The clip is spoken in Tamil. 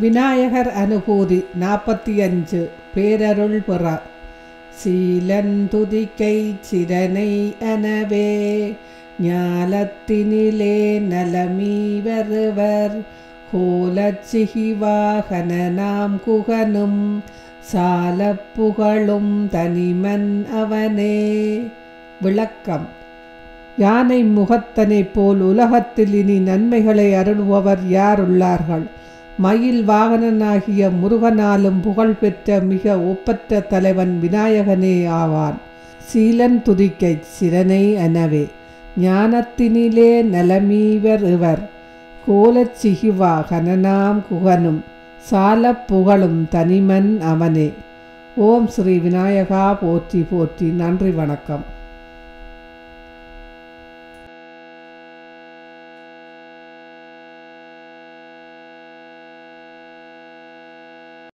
விநாயகர் அனுபூதி நாற்பத்தி அஞ்சு பேரருள் பெற சீலந்துதிக்கை சிரனை அனவே ஞாலத்தினிலே நலமீ வருவர் கோலச்சிகிவாகன நாம் குகனும் சாலப் புகழும் தனிமன் அவனே விளக்கம் யானை முகத்தனைப் போல் உலகத்தில் இனி நன்மைகளை அருள்பவர் யார் உள்ளார்கள் மயில் வாகனனாகிய முருகனாலும் புகழ்பெற்ற மிக ஒப்பற்ற தலைவன் விநாயகனே ஆவான் சீலன் துதிக்கை சிரனை எனவே ஞானத்தினிலே நலமீவர் இவர் கோலச்சிகிவா கனனாம் குகனும் சாலப் புகழும் தனிமன் அவனே ஓம் ஸ்ரீ விநாயகா போற்றி போற்றி நன்றி வணக்கம்